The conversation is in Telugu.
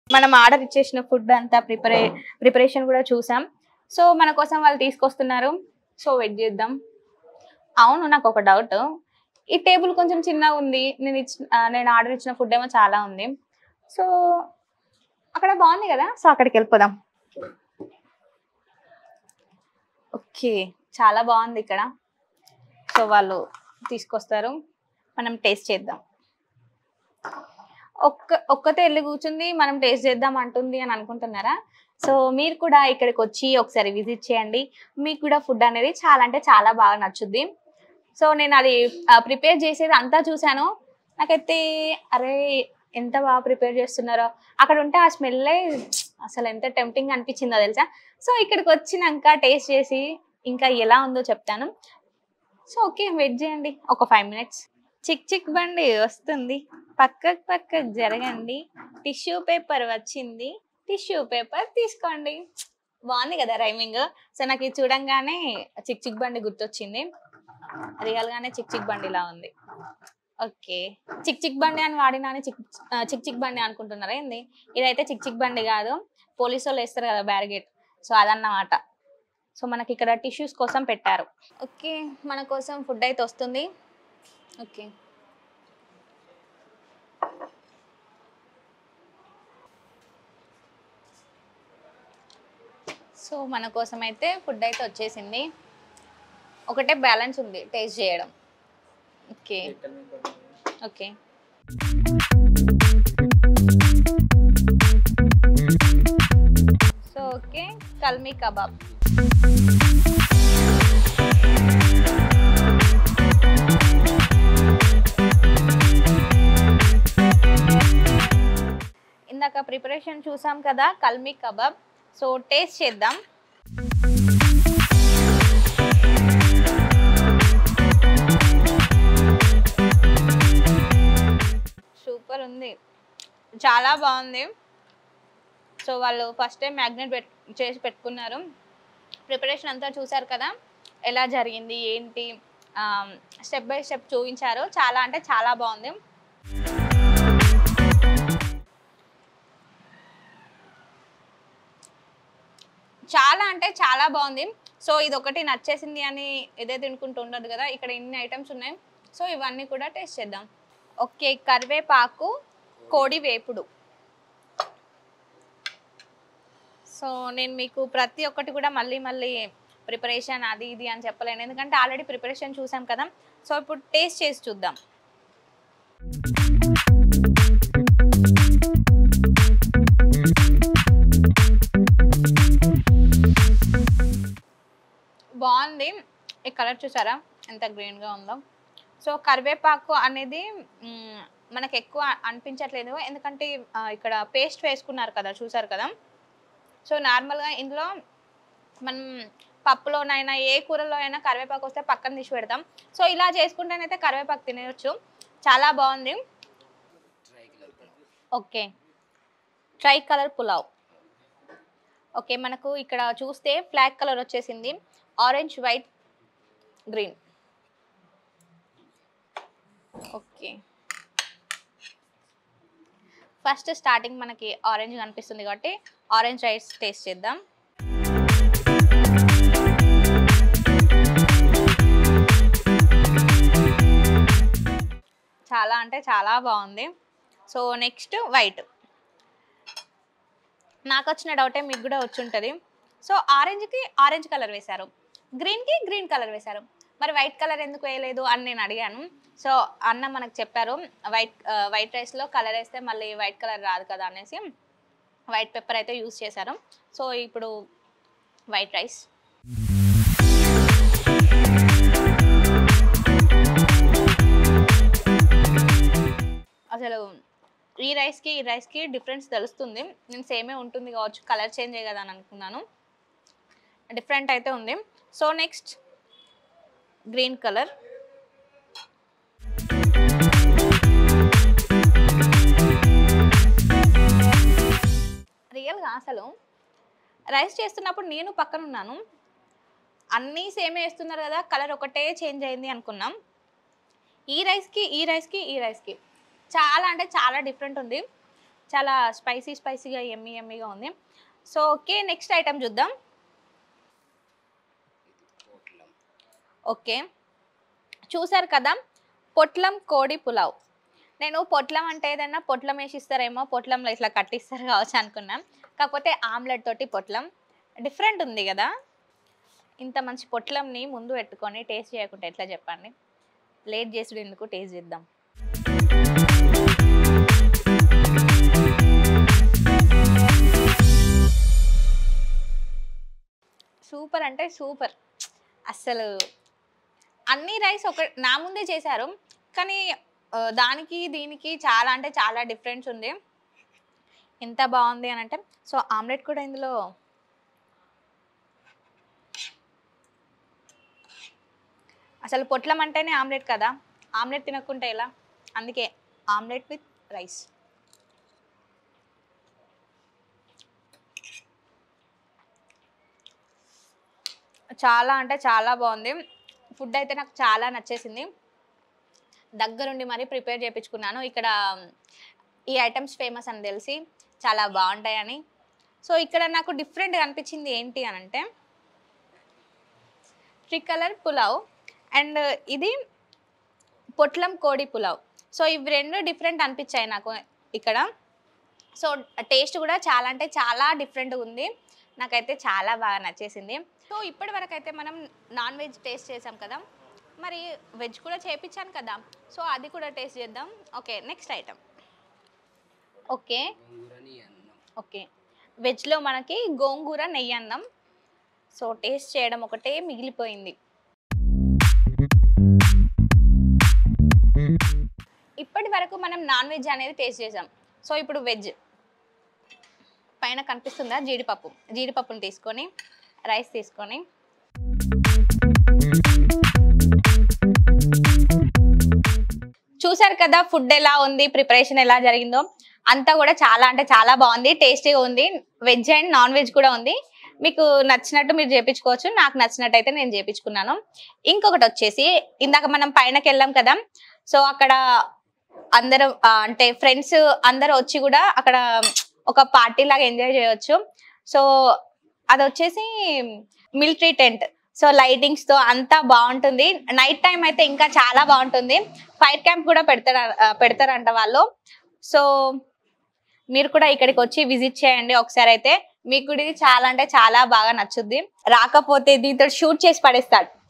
మనం ఆర్డర్ ఇచ్చేసిన ఫుడ్ అంతా ప్రిపరే ప్రిపరేషన్ కూడా చూసాం సో మన కోసం వాళ్ళు తీసుకొస్తున్నారు సో వెయిట్ చేద్దాం అవును నాకు ఒక డౌట్ ఈ టేబుల్ కొంచెం చిన్నగా ఉంది నేను ఇచ్చిన ఆ, నేను ఆర్డర్ ఇచ్చిన ఫుడ్ ఏమో చాలా ఉంది సో అక్కడ బాగుంది కదా సో అక్కడికి వెళ్ళిపోదాం ఓకే చాలా బాగుంది ఇక్కడ సో వాళ్ళు తీసుకొస్తారు మనం టేస్ట్ చేద్దాం ఒక్క ఒక్కతే వెళ్ళి కూర్చుంది మనం టేస్ట్ చేద్దాం అంటుంది అని అనుకుంటున్నారా సో మీరు కూడా ఇక్కడికి వచ్చి ఒకసారి విజిట్ చేయండి మీకు కూడా ఫుడ్ అనేది చాలా అంటే చాలా బాగా నచ్చుద్ది సో నేను అది ప్రిపేర్ చేసేది అంతా చూశాను నాకైతే అరే ఎంత బాగా ప్రిపేర్ చేస్తున్నారో అక్కడ ఉంటే ఆ స్మెల్లే అసలు ఎంత టెంప్టింగ్ అనిపించిందో తెలుసా సో ఇక్కడికి వచ్చినాక టేస్ట్ చేసి ఇంకా ఎలా ఉందో చెప్తాను సో ఓకే వెయిట్ చేయండి ఒక ఫైవ్ మినిట్స్ చిక్ చిక్ బండి వస్తుంది పక్కకు పక్కకు జరగండి టిష్యూ పేపర్ వచ్చింది టిష్యూ పేపర్ తీసుకోండి బాగుంది కదా రైమింగ్ సో నాకు ఇది చూడంగానే చిక్ చిక్ బండి గుర్తొచ్చింది రియల్ గానే చిక్ చిక్ బండిలా ఉంది ఓకే చిక్ చిక్ బండి అని వాడినా అని చిక్ ఆ, చిక్ చిక్ బండి అనుకుంటున్నారా ఏంది ఇదైతే చిక్ చిక్ బండి కాదు పోలీసు వాళ్ళు వేస్తారు కదా బ్యారిగేట్ సో అదన్నమాట సో మనకి ఇక్కడ టిష్యూస్ కోసం పెట్టారు ఓకే మన కోసం ఫుడ్ అయితే వస్తుంది ఓకే సో మన కోసం అయితే ఫుడ్ అయితే వచ్చేసింది ఒకటే బ్యాలెన్స్ ఉంది టేస్ట్ చేయడం okay okay so okay kalmi kebab ఇందాక ప్రిపరేషన్ చూసాం కదా కల్మీ కబాబ్ సో టేస్ట్ చేద్దాం సూపర్ ఉంది చాలా బాగుంది సో వాళ్ళు ఫస్ట్ టైం మ్యాగ్నెట్ పెట్ చేసి పెట్టుకున్నారు ప్రిపరేషన్ అంతా చూసారు కదా ఎలా జరిగింది ఏంటి స్టెప్ బై స్టెప్ చూపించారు చాలా అంటే చాలా బాగుంది చాలా అంటే చాలా బాగుంది సో ఇది ఒకటి నచ్చేసింది అని ఇదే తినుకుంటూ ఉండదు కదా ఇక్కడ ఇన్ని ఐటమ్స్ ఉన్నాయి సో ఇవన్నీ కూడా టేస్ట్ చేద్దాం ఓకే కరివేపాకు కోడి వేపుడు సో నేను మీకు ప్రతి ఒక్కటి కూడా మళ్ళీ మళ్ళీ ప్రిపరేషన్ అది ఇది అని చెప్పలేను ఎందుకంటే ఆల్రెడీ ప్రిపరేషన్ చూసాం కదా సో ఇప్పుడు టేస్ట్ చేసి చూద్దాం బాగుంది ఈ కలర్ చూసారా ఎంత గ్రీన్గా ఉందో సో కరివేపాకు అనేది మ్, మనకు ఎక్కువ అనిపించట్లేదు ఎందుకంటే ఆ, ఇక్కడ పేస్ట్ వేసుకున్నారు కదా చూసారు కదా సో నార్మల్గా ఇందులో మనం పప్పులోనైనా ఏ కూరలో అయినా కరివేపాకు వస్తే పక్కన తీసి పెడతాం సో ఇలా చేసుకుంటేనైతే కరివేపాకు తినేయచ్చు చాలా బాగుంది okay try colour pulao okay మనకు ఇక్కడ చూస్తే ఫ్లాగ్ కలర్ వచ్చేసింది orange white green okay first starting మనకి ఆరెంజ్ కనిపిస్తుంది కాబట్టి ఆరెంజ్ రైస్ టేస్ట్ చేద్దాం చాలా అంటే చాలా బాగుంది సో నెక్స్ట్ వైట్ నాకు వచ్చిన డౌటే మీకు కూడా వచ్చి ఉంటుంది సో ఆరెంజ్కి ఆరెంజ్ కలర్ వేశారు గ్రీన్కి గ్రీన్ కలర్ వేశారు మరి వైట్ కలర్ ఎందుకు వేయలేదు అని నేను అడిగాను సో అన్న మనకు చెప్పారు వైట్ వైట్ రైస్లో కలర్ వేస్తే మళ్ళీ వైట్ కలర్ రాదు కదా అనేసి వైట్ పెప్పర్ అయితే యూస్ చేశారు సో ఇప్పుడు వైట్ రైస్ అసలు ఈ రైస్కి ఈ రైస్కి డిఫరెన్స్ తెలుస్తుంది నేను సేమే ఉంటుంది కావచ్చు కలర్ చేంజ్ అయ్యి కదా అని అనుకున్నాను డిఫరెంట్ అయితే ఉంది సో నెక్స్ట్ గ్రీన్ కలర్ రియల్గా అసలు రైస్ చేస్తున్నప్పుడు నేను పక్కన ఉన్నాను అన్నీ సేమే వేస్తున్నారు కదా కలర్ ఒకటే చేంజ్ అయింది అనుకున్నాం ఈ రైస్కి ఈ రైస్కి ఈ రైస్కి చాలా అంటే చాలా డిఫరెంట్ ఉంది చాలా స్పైసీ స్పైసీగా ఎమ్మి ఎమ్మిగా ఉంది సో ఓకే నెక్స్ట్ ఐటమ్ చూద్దాం పొట్లం ఓకే చూసారు కదా పొట్లం కోడి పులావ్ నేను పొట్లం అంటే ఏదైనా పొట్లం వేసి ఇస్తారేమో పొట్లంలో ఇట్లా కట్టిస్తారు కావచ్చు అనుకున్నాం కాకపోతే ఆమ్లెట్ తోటి పొట్లం డిఫరెంట్ ఉంది కదా ఇంత మంచి పొట్లంని ముందు పెట్టుకొని టేస్ట్ చేయకుంటే ఎట్లా చెప్పండి లేట్ చేసుడు ఎందుకు టేస్ట్ చేద్దాం సూపర్ అంటే సూపర్ అస్సలు అన్ని రైస్ ఒక నా ముందే చేశారు కానీ ఆ, దానికి దీనికి చాలా అంటే చాలా డిఫరెన్స్ ఉంది ఎంత బాగుంది అని అంటే సో ఆమ్లెట్ కూడా ఇందులో అసలు పొట్లం అంటేనే ఆమ్లెట్ కదా ఆమ్లెట్ తినకుంటే ఎలా అందుకే ఆమ్లెట్ విత్ రైస్ చాలా అంటే చాలా బాగుంది ఫుడ్ అయితే నాకు చాలా నచ్చేసింది దగ్గరుండి మరీ ప్రిపేర్ చేయించుకున్నాను ఇక్కడ ఈ ఐటమ్స్ ఫేమస్ అని తెలిసి చాలా బాగుంటాయని సో ఇక్కడ నాకు డిఫరెంట్గా అనిపించింది ఏంటి అని అంటే కలర్ పులావ్ అండ్ ఇది పొట్లం కోడి పులావ్ సో ఇవి రెండు డిఫరెంట్ అనిపించాయి నాకు ఇక్కడ సో టేస్ట్ కూడా చాలా అంటే చాలా డిఫరెంట్గా ఉంది నాకైతే చాలా బాగా నచ్చేసింది సో ఇప్పటి వరకు అయితే మనం నాన్ వెజ్ టేస్ట్ చేసాం కదా మరి వెజ్ కూడా చేపించాను కదా సో అది కూడా టేస్ట్ చేద్దాం ఓకే నెక్స్ట్ ఐటమ్ ఓకే గోంగూరని అన్నం ఓకే వెజ్లో మనకి గోంగూర నెయ్యి అన్నం సో టేస్ట్ చేయడం ఒకటే మిగిలిపోయింది ఇప్పటి వరకు మనం నాన్ వెజ్ అనేది టేస్ట్ చేసాం సో ఇప్పుడు వెజ్ పైన కనిపిస్తుందా జీడిపప్పు జీడిపప్పుని తీసుకొని రైస్ తీసుకొని చూసారు కదా ఫుడ్ ఎలా ఉంది ప్రిపరేషన్ ఎలా జరిగిందో అంతా కూడా చాలా అంటే చాలా బాగుంది టేస్టీగా ఉంది వెజ్ అండ్ నాన్ వెజ్ కూడా ఉంది మీకు నచ్చినట్టు మీరు చేపించుకోవచ్చు నాకు నచ్చినట్టు అయితే నేను చేపించుకున్నాను ఇంకొకటి వచ్చేసి ఇందాక మనం పైనకి వెళ్ళాం కదా సో అక్కడ అందరూ ఆ, అంటే ఫ్రెండ్స్ అందరూ వచ్చి కూడా అక్కడ ఒక పార్టీ లాగా ఎంజాయ్ చేయొచ్చు సో అది వచ్చేసి మిలిటరీ టెంట్ సో లైటింగ్స్ తో అంతా బాగుంటుంది నైట్ టైం అయితే ఇంకా చాలా బాగుంటుంది ఫైర్ క్యాంప్ కూడా పెడతారు ఆ, పెడతారంట వాళ్ళు సో మీరు కూడా ఇక్కడికి వచ్చి విజిట్ చేయండి ఒకసారి అయితే మీకు కూడా ఇది చాలా అంటే చాలా బాగా నచ్చుద్ది రాకపోతే దీంతో షూట్ చేసి పడేస్తాడు